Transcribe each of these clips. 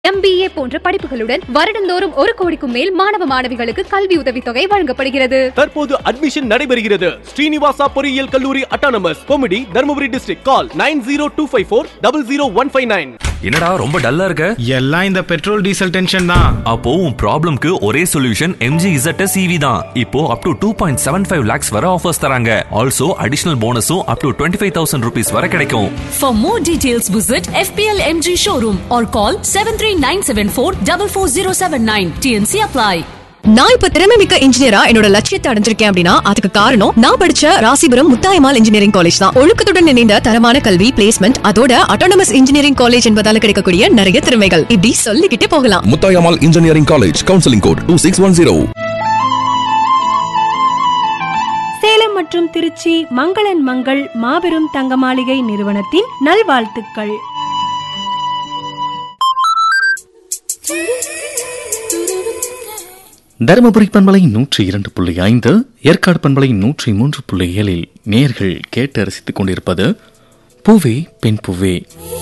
MBA போன்ற படிப்புகளுடன் வருடந்தோறும் ஒரு கோடிக்கும் மேல் மாணவ மாணவிகளுக்கு கல்வி உதவித்தொகை வழங்கப்படுகிறது தற்போது அட்மிஷன் நடைபெறுகிறது ஸ்ரீனிவாசா பொறியியல் கல்லூரி அட்டானமஸ் கொமிடி Dharmapuri district call nine zero two five four double zero one five nine என்னடா ரொம்ப டல்லா இருக்க எல்லாம் இந்த பெட்ரோல் டீசல் டென்ஷன் தான் அப்போ உன் ப்ராப்ளம்க்கு ஒரே சொல்யூஷன் எம்ஜி இசட் சிவி தான் இப்போ up to two point seven five lakhs வர ஆஃபர்ஸ் தராங்க ஆல்சோ அடிஷனல் போனஸும் up to twenty five thousand rupees வர கிடைக்கும் For more details, visit FPL MG showroom or call 73974 44079. TNC apply. நான் இப்ப திறமை மிக்க இன்ஜினியரா என்னோட லட்சியத்தை அடைஞ்சிருக்கேன் அப்படின்னா அதுக்கு காரணம் நான் படிச்ச ராசிபுரம் முத்தாயமால் இன்ஜினியரிங் காலேஜ் தான் ஒழுக்கத்துடன் இணைந்த தரமான கல்வி பிளேஸ்மெண்ட் அதோட அட்டானமஸ் இன்ஜினியரிங் காலேஜ் என்பதால கிடைக்கக்கூடிய நிறைய திறமைகள் இப்படி சொல்லிக்கிட்டே போகலாம் Muthayammal engineering college counselling code two six one zero Salem மற்றும் திருச்சி மங்களன் மங்கள் மாபெரும் தங்க மாளிகை நிறுவனத்தின் நல்வாழ்த்துக்கள் தருமபுரி பண்பலை நூற்றி இரண்டு புள்ளி ஐந்து ஏற்காடு பண்பலை நூற்றி மூன்று புள்ளி ஏழில் நேர்கள் கேட்டு ரசித்துக் கொண்டிருப்பது பூவே பெண் பூவே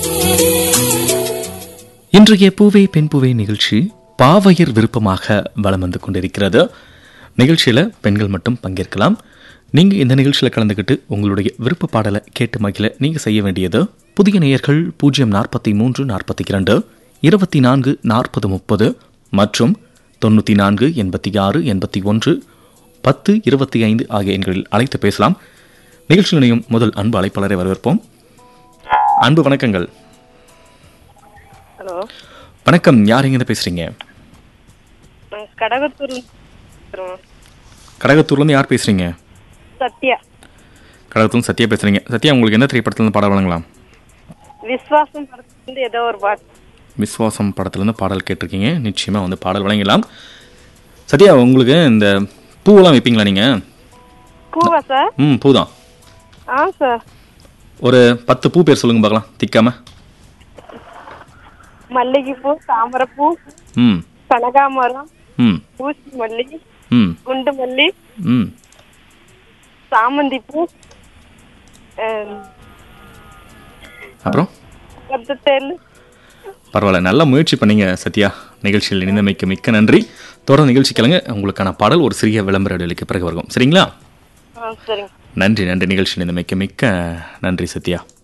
இன்றைய பூவே பெண் பூவே நிகழ்ச்சி பாவையர் விருப்பமாக வலம் வந்து கொண்டிருக்கிறது நிகழ்ச்சியில் பெண்கள் மட்டும் பங்கேற்கலாம் நீங்கள் இந்த நிகழ்ச்சியில் கலந்துக்கிட்டு உங்களுடைய விருப்ப பாடலை கேட்டு மகிழ நீங்கள் செய்ய வேண்டியது புதிய நேயர்கள் பூஜ்ஜியம் நாற்பத்தி மூன்று நாற்பத்தி இரண்டு இருபத்தி நான்கு நாற்பது முப்பது மற்றும் தொண்ணூற்றி நான்கு எண்பத்தி ஆறு எண்பத்தி ஒன்று பத்து இருபத்தி ஐந்து ஆகிய எண்களில் அழைத்து பேசலாம் நிகழ்ச்சியில் இணையும் முதல் அன்பு அழைப்பாளரை வரவேற்போம் அன்பு வணக்கங்கள் ஹலோ வணக்கம் யார் எங்கேருந்து பேசுறீங்க நான் கடகத்தூர் பேசுறோம். கடகத்தூர்லேருந்து யார் பேசுறீங்க சத்யா கடகத்தூர் சத்யா பேசுறீங்க சத்யா உங்களுக்கு என்ன திரைப்படத்துலேருந்து பாடல் வழங்கலாம் விஸ்வாசம் படத்துலேருந்து ஏதோ ஒரு பாட்டு விஸ்வாசம் படத்துலேருந்து பாடல் கேட்டிருக்கீங்க நிச்சயமாக வந்து பாடல் வழங்கலாம் சத்யா உங்களுக்கு இந்த பூவெல்லாம் வைப்பீங்களா நீங்கள் பூவா சார் ம் பூ தான் ஆ சார் ஒரு பத்து பூ பேர் சொல்லுங்க பார்க்கலாம் திக்காம மல்லிகைப்பூ தாமரைப்பூ ம் கனகாமரம் ம் ஊசி மல்லி ம் குண்டு மல்லி ம் சாமந்தி பூ அப்புறம் தேல் பரவாயில்ல நல்ல முயற்சி பண்ணீங்க சத்யா நிகழ்ச்சியில் இணைந்தமைக்கு மிக்க நன்றி தொடர்ந்து நிகழ்ச்சி கிளங்க உங்களுக்கான பாடல் ஒரு சிறிய விளம்பர இடைவெளிக்கு பிறகு வரும் சரிங்களா ஆ சரிங்க நன்றி நன்றி நிகழ்ச்சி இணைந்தமைக்கு மிக்க நன்றி சத்யா